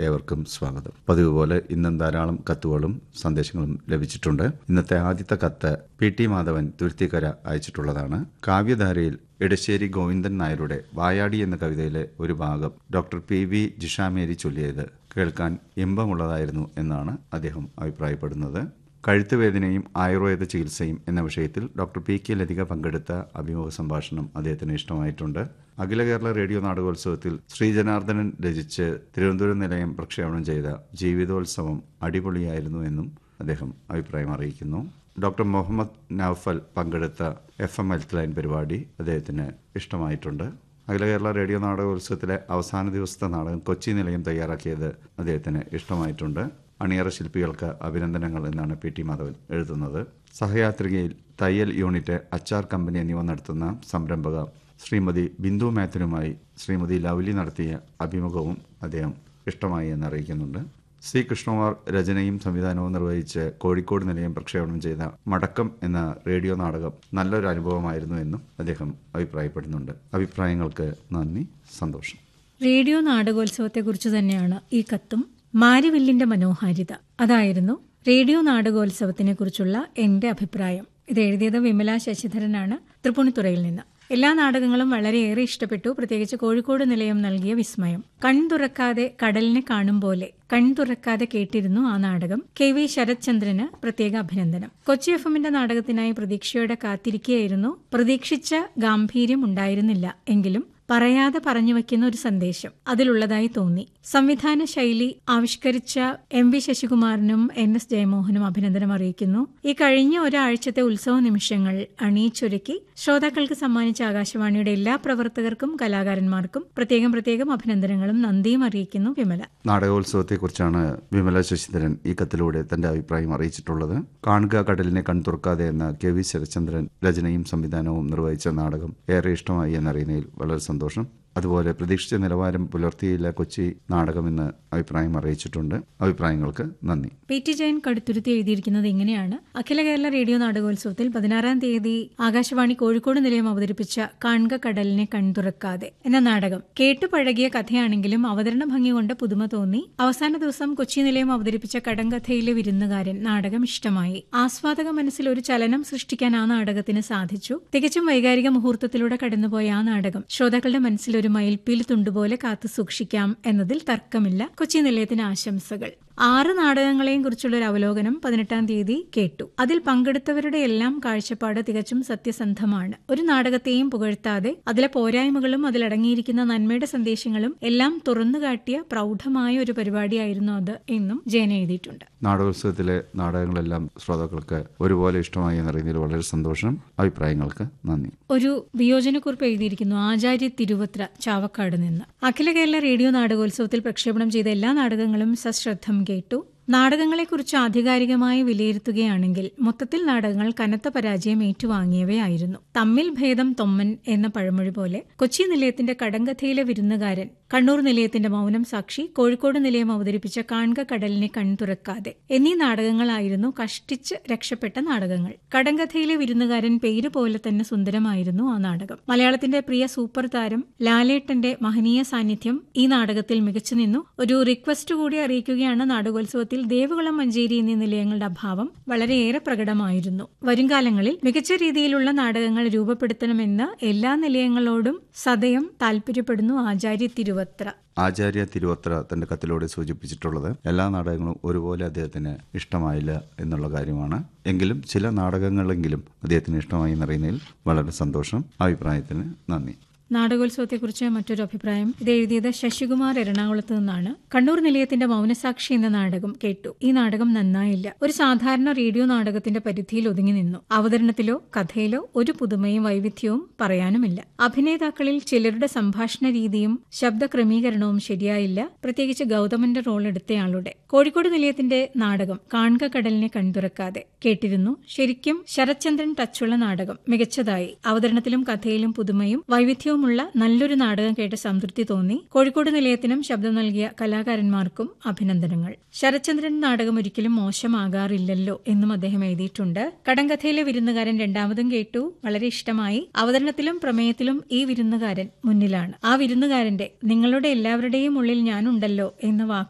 ഏവർക്കും സ്വാഗതം പതിവ് പോലെ ഇന്നും ധാരാളം കത്തുകളും സന്ദേശങ്ങളും ലഭിച്ചിട്ടുണ്ട് ഇന്നത്തെ ആദ്യത്തെ കത്ത് പി ടി മാധവൻ തുരുത്തിക്കര അയച്ചിട്ടുള്ളതാണ് കാവ്യധാരയിൽ എടശ്ശേരി ഗോവിന്ദൻ നായരുടെ വായാടി എന്ന കവിതയിലെ ഒരു ഭാഗം ഡോക്ടർ പി വി ജിഷാമേരി ചൊല്ലിയത് കേൾക്കാൻ ഇമ്പമുള്ളതായിരുന്നു എന്നാണ് അദ്ദേഹം അഭിപ്രായപ്പെടുന്നത് കഴുത്ത് വേദനയും ആയുർവേദ ചികിത്സയും എന്ന വിഷയത്തിൽ ഡോക്ടർ പി കെ ലതിക പങ്കെടുത്ത അഭിമുഖ സംഭാഷണം അദ്ദേഹത്തിന് ഇഷ്ടമായിട്ടുണ്ട് അഖില കേരള റേഡിയോ നാടകോത്സവത്തിൽ ശ്രീജനാർദ്ദനൻ രചിച്ച് തിരുവനന്തപുരം നിലയം പ്രക്ഷേപണം ചെയ്ത ജീവിതോത്സവം അടിപൊളിയായിരുന്നു എന്നും അദ്ദേഹം അഭിപ്രായം അറിയിക്കുന്നു ഡോക്ടർ മുഹമ്മദ് നൌഫൽ പങ്കെടുത്ത എഫ് എം ഹെൽത്ത് ലൈൻ പരിപാടി അദ്ദേഹത്തിന് ഇഷ്ടമായിട്ടുണ്ട് അഖില കേരള റേഡിയോ നാടകോത്സവത്തിലെ അവസാന ദിവസത്തെ നാടകം കൊച്ചി നിലയം തയ്യാറാക്കിയത് അദ്ദേഹത്തിന് ഇഷ്ടമായിട്ടുണ്ട് അണിയറ ശില്പികൾക്ക് അഭിനന്ദനങ്ങൾ എന്നാണ് പി ടി മാധവൻ എഴുതുന്നത് സഹയാത്രികയിൽ തയ്യൽ യൂണിറ്റ് അച്ചാർ കമ്പനി എന്നിവ നടത്തുന്ന സംരംഭക ശ്രീമതി ബിന്ദു മാത്യുനുമായി ശ്രീമതി ലവ്ലി നടത്തിയ അഭിമുഖവും അദ്ദേഹം ഇഷ്ടമായി എന്ന് അറിയിക്കുന്നുണ്ട് സി കൃഷ്ണകുമാർ രചനയും സംവിധാനവും നിർവഹിച്ച് കോഴിക്കോട് നിലയം പ്രക്ഷേപണം ചെയ്ത മടക്കം എന്ന റേഡിയോ നാടകം നല്ലൊരു അനുഭവമായിരുന്നു എന്നും അദ്ദേഹം അഭിപ്രായപ്പെടുന്നുണ്ട് അഭിപ്രായങ്ങൾക്ക് നന്ദി സന്തോഷം റേഡിയോ നാടകോത്സവത്തെക്കുറിച്ച് തന്നെയാണ് ഈ കത്തും മാരിവില്ലിന്റെ മനോഹാരിത അതായിരുന്നു റേഡിയോ നാടകോത്സവത്തിനെ കുറിച്ചുള്ള എന്റെ അഭിപ്രായം ഇത് എഴുതിയത് വിമല ശശിധരനാണ് തൃപ്പൂണിത്തുറയിൽ നിന്ന് എല്ലാ നാടകങ്ങളും വളരെയേറെ ഇഷ്ടപ്പെട്ടു പ്രത്യേകിച്ച് കോഴിക്കോട് നിലയം നൽകിയ വിസ്മയം കൺതുറക്കാതെ കടലിനെ കാണും പോലെ കൺതുറക്കാതെ കേട്ടിരുന്നു ആ നാടകം കെ വി ശരത്ചന്ദ്രന് പ്രത്യേക അഭിനന്ദനം കൊച്ചി എഫ് എമ്മിന്റെ നാടകത്തിനായി പ്രതീക്ഷയോടെ കാത്തിരിക്കുകയായിരുന്നു പ്രതീക്ഷിച്ച ഗാംഭീര്യം ഉണ്ടായിരുന്നില്ല എങ്കിലും പറയാതെ പറഞ്ഞു വയ്ക്കുന്ന ഒരു സന്ദേശം അതിലുള്ളതായി തോന്നി സംവിധാന ശൈലി ആവിഷ്കരിച്ച എം വി ശശികുമാറിനും എൻ എസ് ജയമോഹനും അഭിനന്ദനം അറിയിക്കുന്നു ഈ കഴിഞ്ഞ ഒരാഴ്ചത്തെ ഉത്സവ നിമിഷങ്ങൾ അണിയിച്ചൊരുക്കി ശ്രോതാക്കൾക്ക് സമ്മാനിച്ച ആകാശവാണിയുടെ എല്ലാ പ്രവർത്തകർക്കും കലാകാരന്മാർക്കും പ്രത്യേകം പ്രത്യേകം അഭിനന്ദനങ്ങളും നന്ദിയും അറിയിക്കുന്നു വിമല നാടകോത്സവത്തെക്കുറിച്ചാണ് വിമല ശശിധരൻ ഈ കത്തിലൂടെ തന്റെ അഭിപ്രായം അറിയിച്ചിട്ടുള്ളത് കാണുക കടലിനെ കൺതുറക്കാതെ എന്ന കെ വി ശരചന്ദ്രൻ രചനയും സംവിധാനവും നിർവഹിച്ച നാടകം ഏറെ ഇഷ്ടമായി എന്നറിയുന്നതിൽ വളരെ സന്തോഷം അതുപോലെ പ്രതീക്ഷിച്ച നിലവാരം പുലർത്തിയില്ല കൊച്ചി നാടകമെന്ന് അഭിപ്രായം അറിയിച്ചിട്ടുണ്ട് അഭിപ്രായങ്ങൾക്ക് നന്ദി പി ടി ജയൻ കടുത്തുരുത്തി എഴുതിയിരിക്കുന്നത് ഇങ്ങനെയാണ് അഖില കേരള റേഡിയോ നാടകോത്സവത്തിൽ പതിനാറാം തീയതി ആകാശവാണി കോഴിക്കോട് നിലയം അവതരിപ്പിച്ച കാൺക കടലിനെ കൺതുറക്കാതെ എന്ന നാടകം കേട്ടു പഴകിയ കഥയാണെങ്കിലും അവതരണ ഭംഗി കൊണ്ട് പുതുമ തോന്നി അവസാന ദിവസം കൊച്ചി നിലയം അവതരിപ്പിച്ച കടങ്കഥയിലെ വിരുന്നുകാരൻ നാടകം ഇഷ്ടമായി ആസ്വാദക മനസ്സിൽ ഒരു ചലനം സൃഷ്ടിക്കാൻ ആ നാടകത്തിന് സാധിച്ചു തികച്ചും വൈകാരിക മുഹൂർത്തത്തിലൂടെ കടന്നുപോയ ആ നാടകം ശ്രോതാക്കളുടെ മനസ്സിൽ ഒരു മയിൽപ്പീലി തുണ്ടുപോലെ കാത്തു സൂക്ഷിക്കാം എന്നതിൽ തർക്കമില്ല കൊച്ചി നിലയത്തിന് ആശംസകൾ ആറ് നാടകങ്ങളെയും കുറിച്ചുള്ള ഒരു അവലോകനം പതിനെട്ടാം തീയതി കേട്ടു അതിൽ പങ്കെടുത്തവരുടെ എല്ലാം കാഴ്ചപ്പാട് തികച്ചും സത്യസന്ധമാണ് ഒരു നാടകത്തെയും പുകഴ്ത്താതെ അതിലെ പോരായ്മകളും അതിലടങ്ങിയിരിക്കുന്ന നന്മയുടെ സന്ദേശങ്ങളും എല്ലാം തുറന്നുകാട്ടിയ പ്രൗഢമായ ഒരു പരിപാടിയായിരുന്നു അത് എന്നും ജയൻ എഴുതിയിട്ടുണ്ട് നാടകോത്സവത്തിലെ നാടകങ്ങളെല്ലാം ശ്രോതാക്കൾക്ക് ഒരുപോലെ ഇഷ്ടമായി എന്നറിയുന്നതിൽ വളരെ സന്തോഷം അഭിപ്രായങ്ങൾക്ക് നന്ദി ഒരു വിയോജനക്കുറിപ്പ് എഴുതിയിരിക്കുന്നു ആചാര്യ തിരുവത്ര ചാവക്കാട് നിന്ന് അഖില കേരള റേഡിയോ നാടകോത്സവത്തിൽ പ്രക്ഷേപണം ചെയ്ത എല്ലാ നാടകങ്ങളും സശ്രദ്ധം കേട്ടു നാടകങ്ങളെക്കുറിച്ച് ആധികാരികമായി വിലയിരുത്തുകയാണെങ്കിൽ മൊത്തത്തിൽ നാടകങ്ങൾ കനത്ത പരാജയം ഏറ്റുവാങ്ങിയവയായിരുന്നു തമ്മിൽ ഭേദം തൊമ്മൻ എന്ന പഴമൊഴി പോലെ കൊച്ചി നിലയത്തിന്റെ കടങ്കഥയിലെ വിരുന്നുകാരൻ കണ്ണൂർ നിലയത്തിന്റെ മൗനം സാക്ഷി കോഴിക്കോട് നിലയം അവതരിപ്പിച്ച കാൺക കടലിനെ കൺതുറക്കാതെ എന്നീ നാടകങ്ങളായിരുന്നു കഷ്ടിച്ച് രക്ഷപ്പെട്ട നാടകങ്ങൾ കടങ്കഥയിലെ വിരുന്നുകാരൻ പേര് പോലെ തന്നെ സുന്ദരമായിരുന്നു ആ നാടകം മലയാളത്തിന്റെ പ്രിയ സൂപ്പർ താരം ലാലേട്ടന്റെ മഹനീയ സാന്നിധ്യം ഈ നാടകത്തിൽ മികച്ചു നിന്നു ഒരു റിക്വസ്റ്റ് കൂടി അറിയിക്കുകയാണ് നാടകോത്സവത്തിൽ ദേവകുളം മഞ്ചേരി എന്നീ നിലയങ്ങളുടെ അഭാവം വളരെയേറെ പ്രകടമായിരുന്നു വരുംകാലങ്ങളിൽ മികച്ച രീതിയിലുള്ള നാടകങ്ങൾ രൂപപ്പെടുത്തണമെന്ന് എല്ലാ നിലയങ്ങളോടും സദയം താൽപര്യപ്പെടുന്നു ആചാര്യ തിരുവത്ര ആചാര്യ തിരുവത്ര തന്റെ കത്തിലൂടെ സൂചിപ്പിച്ചിട്ടുള്ളത് എല്ലാ നാടകങ്ങളും ഒരുപോലെ അദ്ദേഹത്തിന് ഇഷ്ടമായില്ല എന്നുള്ള കാര്യമാണ് എങ്കിലും ചില നാടകങ്ങളെങ്കിലും അദ്ദേഹത്തിന് ഇഷ്ടമായി എന്നറിയുന്നതിൽ വളരെ സന്തോഷം അഭിപ്രായത്തിന് നന്ദി നാടകോത്സവത്തെക്കുറിച്ച് മറ്റൊരു അഭിപ്രായം ഇത് എഴുതിയത് ശശികുമാർ എറണാകുളത്ത് നിന്നാണ് കണ്ണൂർ നിലയത്തിന്റെ മൗനസാക്ഷി എന്ന നാടകം കേട്ടു ഈ നാടകം നന്നായില്ല ഒരു സാധാരണ റേഡിയോ നാടകത്തിന്റെ പരിധിയിൽ ഒതുങ്ങി നിന്നു അവതരണത്തിലോ കഥയിലോ ഒരു പുതുമയും വൈവിധ്യവും പറയാനുമില്ല അഭിനേതാക്കളിൽ ചിലരുടെ സംഭാഷണ രീതിയും ശബ്ദ ക്രമീകരണവും ശരിയായില്ല പ്രത്യേകിച്ച് ഗൗതമന്റെ റോൾ എടുത്തയാളുടെ കോഴിക്കോട് നിലയത്തിന്റെ നാടകം കാൺക കടലിനെ കൺതുറക്കാതെ കേട്ടിരുന്നു ശരിക്കും ശരത്ചന്ദ്രൻ ടച്ചുള്ള നാടകം മികച്ചതായി അവതരണത്തിലും കഥയിലും പുതുമയും വൈവിധ്യവും ഉള്ള നല്ലൊരു നാടകം കേട്ട് സംതൃപ്തി തോന്നി കോഴിക്കോട് നിലയത്തിനും ശബ്ദം നൽകിയ കലാകാരന്മാർക്കും അഭിനന്ദനങ്ങൾ ശരത്ചന്ദ്രൻ നാടകം ഒരിക്കലും മോശമാകാറില്ലല്ലോ എന്നും അദ്ദേഹം എഴുതിയിട്ടുണ്ട് കടങ്കഥയിലെ വിരുന്നുകാരൻ രണ്ടാമതും കേട്ടു വളരെ ഇഷ്ടമായി അവതരണത്തിലും പ്രമേയത്തിലും ഈ വിരുന്നുകാരൻ മുന്നിലാണ് ആ വിരുന്നുകാരന്റെ നിങ്ങളുടെ എല്ലാവരുടെയും ഉള്ളിൽ ഞാനുണ്ടല്ലോ എന്ന വാക്ക്